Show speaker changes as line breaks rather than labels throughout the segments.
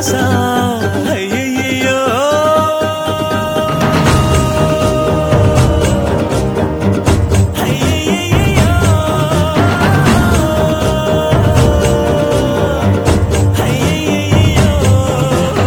శ్వాస అయ్యయ్యో అయ్యయ్యో అయ్యయ్యో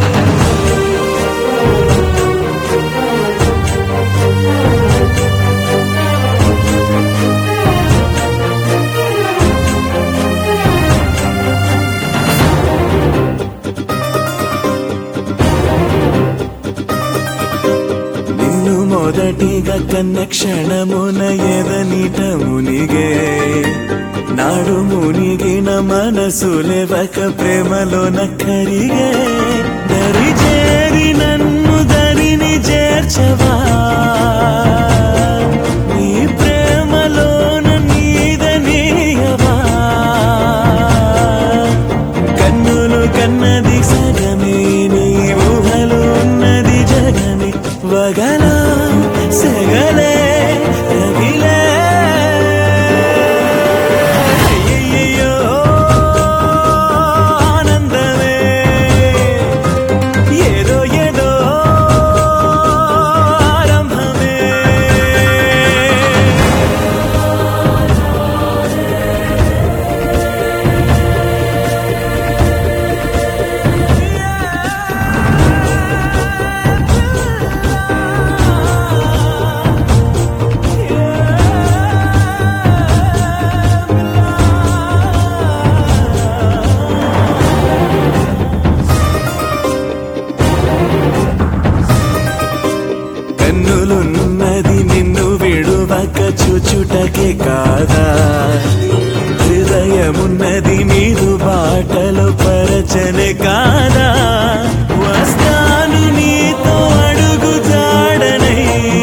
నిన్ను మొదటిగా కన్న క్షణమున ఎదనిట మునిగే నాడు మునిగిన మనసు లేవక ప్రేమలోన కరిగే దరి చేరి నన్ను దరిని చేర్చవా నీ ప్రేమలోన నీదనీయవా కన్నులు కన్నది సగమే నీ ఊహలు ఉన్నది జగమే వగల సెగలే రగిలే అయ్యయ్యో ఆనందమే ఏదో ఏదో ఆరంభమే కన్నులున్నది నిన్ను విడువక చూచుటకే కాదా హృదయమున్నది నీరు బాటలు పరచనే కాదా వస్తాను నీతో అడుగు జాడనై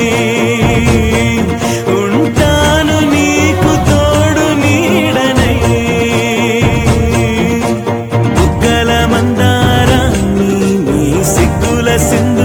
ఉంటాను నీకు తోడు నీడనై బుగ్గల మందారాన్ని నీ సిగ్గుల సింధు